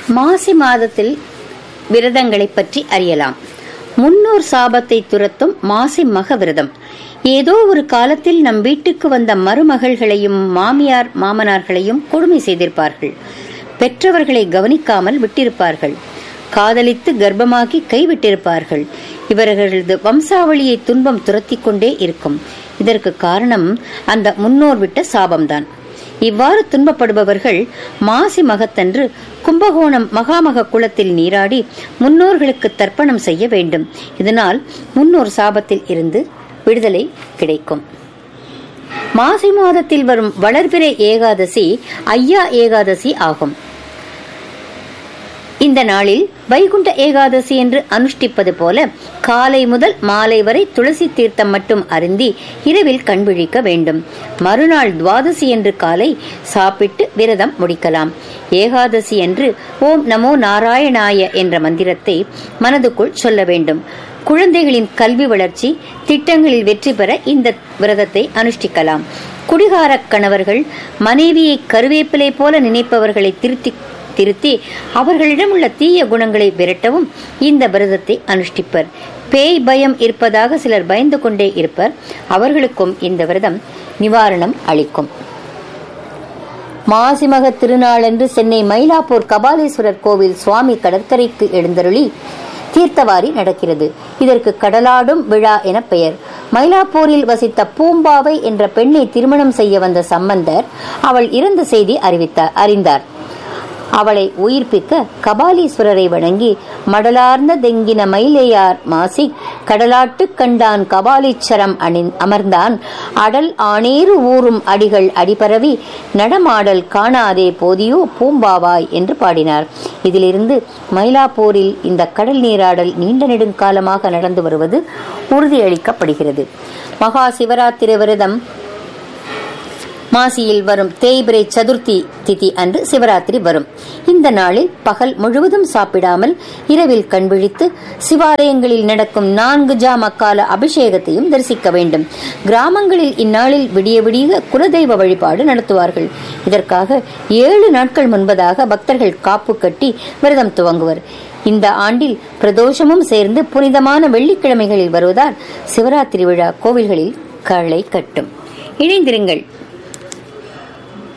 மாசி மாதத்தில் விரதங்களை பற்றி அறியலாம் முன்னோர் சாபத்தை துரத்தும் மாசி மக விரதம் ஏதோ ஒரு காலத்தில் நம் வீட்டுக்கு வந்த மருமகள்களையும் மாமியார் மாமனார்களையும் கொடுமை செய்திருப்பார்கள் பெற்றவர்களை கவனிக்காமல் விட்டிருப்பார்கள் காதலித்து கர்ப்பமாக்கி கைவிட்டிருப்பார்கள் இவர்களது வம்சாவளியை துன்பம் துரத்தி கொண்டே இருக்கும் இதற்கு காரணம் அந்த முன்னோர் விட்ட சாபம்தான் இவ்வாறு துன்பப்படுபவர்கள் மாசி மகத்தன்று கும்பகோணம் மகாமக குளத்தில் நீராடி முன்னோர்களுக்கு தர்ப்பணம் செய்ய வேண்டும் இதனால் முன்னோர் சாபத்தில் இருந்து விடுதலை கிடைக்கும் மாசி மாதத்தில் வரும் வளர்பிறை ஏகாதசி ஐயா ஏகாதசி ஆகும் இந்த நாளில் வைகுண்ட ஏகாதசி என்று அனுஷ்டிப்பது போல காலை முதல் மாலை வரை துளசி தீர்த்தம் மட்டும் அருந்தி இரவில் கண்விழிக்க வேண்டும் மறுநாள் துவாதசி என்று காலை சாப்பிட்டு விரதம் முடிக்கலாம் ஏகாதசி என்று ஓம் நமோ நாராயணாய என்ற மந்திரத்தை மனதுக்குள் சொல்ல வேண்டும் குழந்தைகளின் கல்வி வளர்ச்சி திட்டங்களில் வெற்றி பெற இந்த விரதத்தை அனுஷ்டிக்கலாம் குடிகார கணவர்கள் மனைவியை கருவேப்பிலை போல நினைப்பவர்களை திருத்தி திருத்தி அவர்களிடம் உள்ள தீய குணங்களை விரட்டவும் இந்த விரதத்தை அனுஷ்டிப்பர் பேய் பயம் இருப்பதாக சிலர் பயந்து கொண்டே இருப்பர் அவர்களுக்கும் இந்த விரதம் நிவாரணம் அளிக்கும் மாசிமக திருநாளன்று சென்னை மயிலாப்பூர் கபாலீஸ்வரர் கோவில் சுவாமி கடற்கரைக்கு எழுந்தருளி தீர்த்தவாரி நடக்கிறது இதற்கு கடலாடும் விழா என பெயர் மயிலாப்பூரில் வசித்த பூம்பாவை என்ற பெண்ணை திருமணம் செய்ய வந்த சம்பந்தர் அவள் இறந்த செய்தி அறிவித்தார் அறிந்தார் அவளை உயிர்ப்பிக்க கபாலீஸ்வரரை வணங்கி மடலார்ந்த தெங்கின மயிலேயார் மாசி கடலாட்டு கண்டான் கபாலீச்சரம் அணிந் அமர்ந்தான் அடல் ஆணேறு ஊறும் அடிகள் அடிபரவி நடமாடல் காணாதே போதியோ பூம்பாவாய் என்று பாடினார் இதிலிருந்து மயிலாப்பூரில் இந்த கடல் நீராடல் நீண்ட நெடுங்காலமாக நடந்து வருவது உறுதியளிக்கப்படுகிறது மகா சிவராத்திரி விரதம் மாசியில் வரும் தேய்பிரை சதுர்த்தி திதி அன்று சிவராத்திரி வரும் இந்த நாளில் பகல் முழுவதும் சாப்பிடாமல் இரவில் கண்விழித்து சிவாலயங்களில் நடக்கும் நான்கு ஜாம கால அபிஷேகத்தையும் தரிசிக்க வேண்டும் கிராமங்களில் இந்நாளில் விடிய விடிய குலதெய்வ வழிபாடு நடத்துவார்கள் இதற்காக ஏழு நாட்கள் முன்பதாக பக்தர்கள் காப்பு கட்டி விரதம் துவங்குவர் இந்த ஆண்டில் பிரதோஷமும் சேர்ந்து புனிதமான வெள்ளிக்கிழமைகளில் வருவதால் சிவராத்திரி விழா கோவில்களில் களை கட்டும் இணைந்திருங்கள்